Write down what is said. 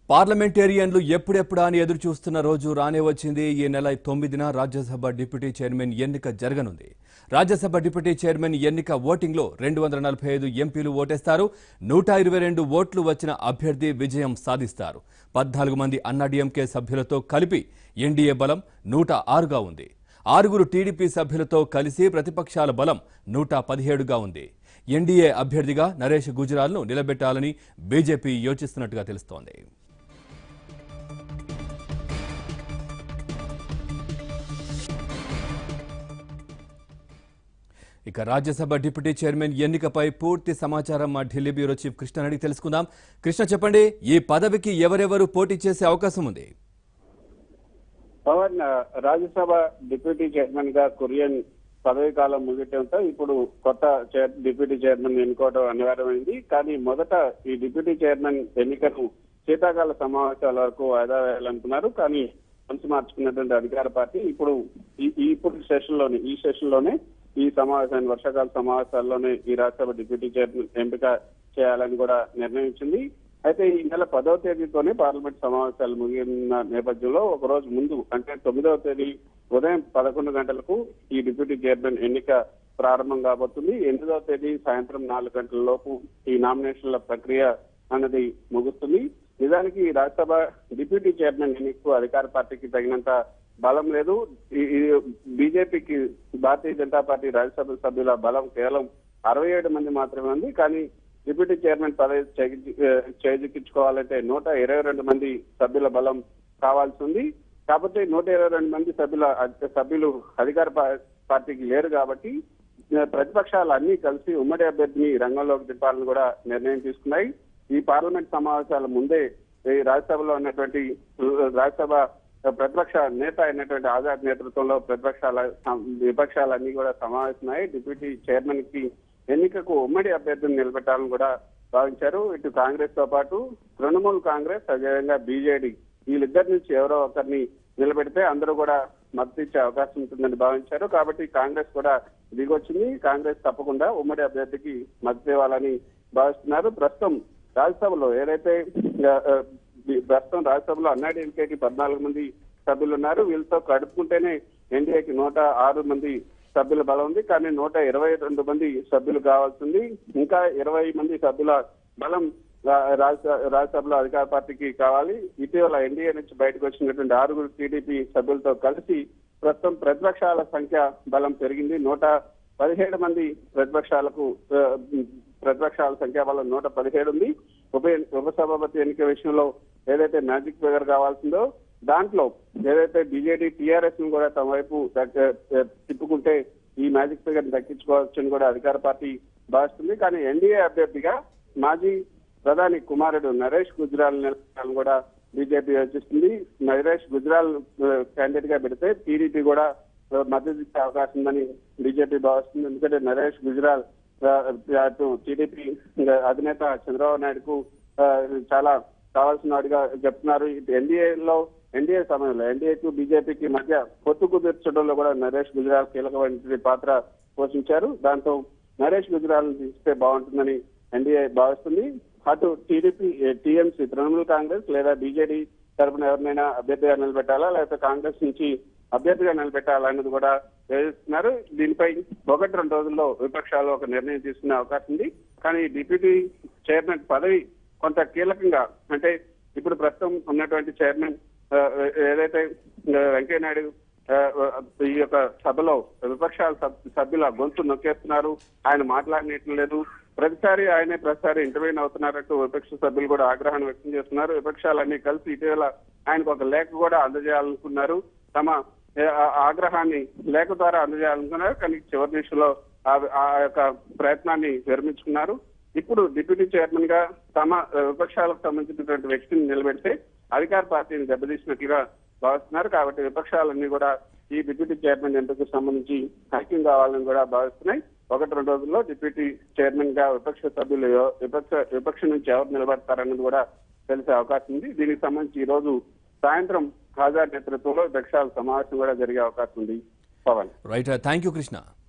పార్లమెంటేరియన్లు ఎప్పుడెప్పుడా అని ఎదురు చూస్తున్న రోజు రానే వచ్చింది ఈ నెల తొమ్మిదిన రాజ్యసభ డిప్యూటీ చైర్మన్ ఎన్నిక జరగనుంది రాజ్యసభ డిప్యూటీ చైర్మన్ ఎన్నిక ఓటింగ్లో రెండు వందల నలభై ఐదు ఎంపీలు ఓటేస్తారు నూట ఇరవై రెండు ఓట్లు వచ్చిన అభ్యర్థి విజయం సాధిస్తారు పద్నాలుగు మంది అన్నాడీఎంకే సభ్యులతో కలిపి ఎన్డీఏ బలం నూట ఆరుగా ఉంది ఆరుగురు టీడీపీ సభ్యులతో కలిసి ప్రతిపక్షాల బలం నూట పదిహేడుగా ఉంది ఎన్డీఏ అభ్యర్థిగా నరేష్ గుజరాల్ను నిలబెట్టాలని బీజేపీ యోచిస్తున్నట్టుగా తెలుస్తోంది ఇక రాజ్యసభ డిప్యూటీ చైర్మన్ ఎన్నికపై పూర్తి సమాచారం మా ఢిల్లీ బ్యూరో చీఫ్ కృష్ణ అడిగి తెలుసుకుందాం కృష్ణ చెప్పండి ఈ పదవికి ఎవరెవరు పోటీ చేసే అవకాశం ఉంది పవన్ రాజ్యసభ డిప్యూటీ చైర్మన్ గా కురియన్ పదవి కాలం ముగియటంతో ఇప్పుడు కొత్త చైర్- డిప్యూటీ చైర్మన్ ఎన్నుకోవడం అనివార్యమైంది కానీ మొదట ఈ డిప్యూటీ చైర్మన్ ఎన్నికను శీతాకాల సమావేశాల వరకు వాయిదా వేయాలనుకున్నారు కానీ మనసు మార్చుకున్నటువంటి అధికార పార్టీ ఇప్పుడు ఈ ఈ ఇప్పుడు సెషన్ లోనే ఈ సెషన్ లోనే ఈ సమావేశాన్ని వర్షాకాల సమావేశాల్లోనే ఈ రాజ్యసభ డిప్యూటీ చైర్మన్ ఎంపిక చేయాలని కూడా నిర్ణయించింది అయితే ఈ నెల పదవ తేదీతోనే పార్లమెంట్ సమావేశాలు ముగిన నేపథ్యంలో ఒక రోజు ముందు అంటే తొమ్మిదవ తేదీ ఉదయం పదకొండు గంటలకు ఈ డిప్యూటీ చైర్మన్ ఎన్నిక ప్రారంభం కాబోతుంది ఎనిమిదవ తేదీ సాయంత్రం నాలుగు గంటల లోపు ఈ నామినేషన్ల ప్రక్రియ అన్నది ముగుస్తుంది నిజానికి ఈ రాజ్యసభ డిప్యూటీ చైర్మన్ ఎన్నికకు అధికార పార్టీకి తగినంత బలం లేదు ఈ- ఈ బీజేపీకి భారతీయ జనతా పార్టీ రాజ్యసభ సభ్యుల బలం కేవలం అరవై ఏడు మంది మాత్రమే ఉంది కానీ డిప్యూటీ చైర్మన్ పదవి చేజిక్కి- ఆ, చేజిక్కించుకోవాలంటే నూట ఇరవై రెండు మంది సభ్యుల బలం కావాల్సి ఉంది కాకపోతే నూట ఇరవై రెండు మంది సభ్యుల అధి- సభ్యులు అధికార పా- పార్టీకి లేరు కాబట్టి ఆ, ప్రతిపక్షాలు అన్ని కలిసి ఉమ్మడి అభ్యర్థిని రంగంలోకి దింపాలని కూడా నిర్ణయం తీసుకున్నాయి ఈ పార్లమెంట్ సమావేశాల ముందే ఈ రాజ్యసభలో ఉన్నటువంటి ఆ, రాజ్యసభ ప్రతిపక్ష నేత అయినటువంటి ఆజాద్ నేతృత్వంలో ప్రతిపక్షాల విపక్షాలన్నీ కూడా సమావేశమై డిప్యూటీ చైర్మన్ కి ఎన్నికకు ఉమ్మడి అభ్యర్థిని నిలబెట్టాలని కూడా భావించారు ఇటు కాంగ్రెస్ తో పాటు తృణమూల్ కాంగ్రెస్ అదేవిధంగా బీజేడీ వీళ్ళిద్దరి నుంచి ఎవరో ఒకరిని నిలబెడితే అందరూ కూడా మద్దతు ఇచ్చే అవకాశం ఉంటుందని భావించారు కాబట్టి కాంగ్రెస్ కూడా దిగొచ్చింది కాంగ్రెస్ తప్పకుండా ఉమ్మడి అభ్యర్థికి మద్దతు ఇవ్వాలని భావిస్తున్నారు ప్రస్తుతం రాజ్యసభలో ఏదైతే ఆ, ఆ, ఈ ప్రస్తుతం రాజ్యసభలో అన్నాడీఎంకేకి పద్నాలుగు మంది సభ్యులు ఉన్నారు వీళ్ళతో కడుపుకుంటేనే ఎన్డీఏకి నూట ఆరు మంది సభ్యుల బలం ఉంది కానీ నూట ఇరవై రెండు మంది సభ్యులు కావాల్సింది ఇంకా ఇరవై మంది సభ్యుల బలం రా- రాజ్య- రాజ్యసభలో అధికార పార్టీకి కావాలి ఇటీవల ఎన్డీఏ నుంచి బయటకు వచ్చినటువంటి ఆరుగురు టీడీపీ సభ్యులతో కలిసి ప్రస్తుతం ప్రతిపక్షాల సంఖ్య బలం పెరిగింది నూట పదిహేడు మంది ప్రతిపక్షాలకు ఆ, ప్రతిపక్షాల సంఖ్యా బలం నూట పదిహేడు ఉంది ఉప ఉపసభాపతి ఎన్నిక విషయంలో ఏదైతే మ్యాజిక్ ఫిగర్ కావాల్సిందో దాంట్లో ఏదైతే బీజేడీ టీఆర్ఎస్ ను కూడా తమ వైపు దక్క- తిప్పుకుంటే ఈ మ్యాజిక్ ఫిగర్ దక్కించుకోవచ్చని కూడా అధికార పార్టీ భావిస్తుంది కానీ ఎన్డీఏ అభ్యర్థిగా మాజీ ప్రధాని కుమారుడు నరేష్ గుజరాల్ నిలబడాలని కూడా బీజేపీ యోచిస్తుంది నరేష్ గుజరాల్ క్యాండిడేట్ గా పెడితే టీడీపీ కూడా ఆ, మద్దతు ఇచ్చే అవకాశం ఉందని బీజేపీ భావిస్తుంది ఎందుకంటే నరేష్ గుజరాల్ ఆ, అటు టీడీపీ అధినేత చంద్రబాబు నాయుడుకు ఆ, చాలా కావాల్సిన వాడిగా చెప్తున్నారు ఇటు ఎన్డీఏలో ఎన్డీఏ సమయంలో ఎన్డీఏకు బీజేపీకి మధ్య పొత్తు కుదిర్చడంలో కూడా నరేష్ గుజరాల్ కీలకమైన పాత్ర పోషించారు దాంతో నరేష్ గుజరాల్ ఇస్తే బాగుంటుందని ఎన్డీఏ భావిస్తుంది అటు టీడీపీ టీఎంసీ తృణమూల్ కాంగ్రెస్ లేదా బీజేడీ తరపున ఎవరినైనా అభ్యర్థిగా నిలబెట్టాలా లేకపోతే కాంగ్రెస్ నుంచి అభ్యర్థిగా నిలబెట్టాలా అన్నది కూడా వేస్తున్నారు దీనిపై ఒకటి రెండు రోజుల్లో విపక్షాలు ఒక నిర్ణయం తీసుకునే అవకాశం ఉంది కానీ డిప్యూటీ చైర్మన్ పదవి కొంత కీలకంగా అంటే ఇప్పుడు ప్రస్తుతం ఉన్నటువంటి చైర్మన్ ఆ, ఏదైతే ఆ, వెంకయ్యనాయుడు ఆ, ఈ యొక్క సభలో విపక్షాల సభ్- సభ్యుల గొంతు నొక్కేస్తున్నారు ఆయన మాట్లాడినట్లు లేదు ప్రతిసారి ఆయనే ప్రతిసారి ఇంటర్వ్యూన్ అవుతున్నారంటూ విపక్ష సభ్యులు కూడా ఆగ్రహాన్ని వ్యక్తం చేస్తున్నారు విపక్షాలన్నీ కలిసి ఇటీవల ఆయనకు ఒక లేఖ కూడా అందజేయాలనుకున్నారు తమ ఏ, ఆ- ఆగ్రహాన్ని లేఖ ద్వారా అందజేయాలనుకున్నారు కానీ చివరి నిమిషంలో ఆ- ఆ యొక్క ప్రయత్నాన్ని విరమించుకున్నారు ఇప్పుడు డిప్యూటీ చైర్మన్ గా తమ ఆ, విపక్షాలకు సంబంధించినటువంటి వ్యక్తిని నిలబెడితే అధికార పార్టీని దెబ్బతీసినట్లుగా భావిస్తున్నారు కాబట్టి విపక్షాలన్నీ కూడా ఈ డిప్యూటీ చైర్మన్ ఎంపికకు సంబంధించి ఐక్యం కావాలని కూడా భావిస్తున్నాయి ఒకటి రెండు రోజుల్లో డిప్యూటీ చైర్మన్ గా విపక్ష సభ్యులు ఎవ- విపక్ష విపక్ష నుంచి ఎవరు నిలబడతారన్నది కూడా తెలిసే అవకాశం ఉంది దీనికి సంబంధించి ఈ రోజు సాయంత్రం ఆజాద్ నేతృత్వంలో విపక్షాల సమావేశం కూడా జరిగే అవకాశం ఉంది Pawan right thank you Krishna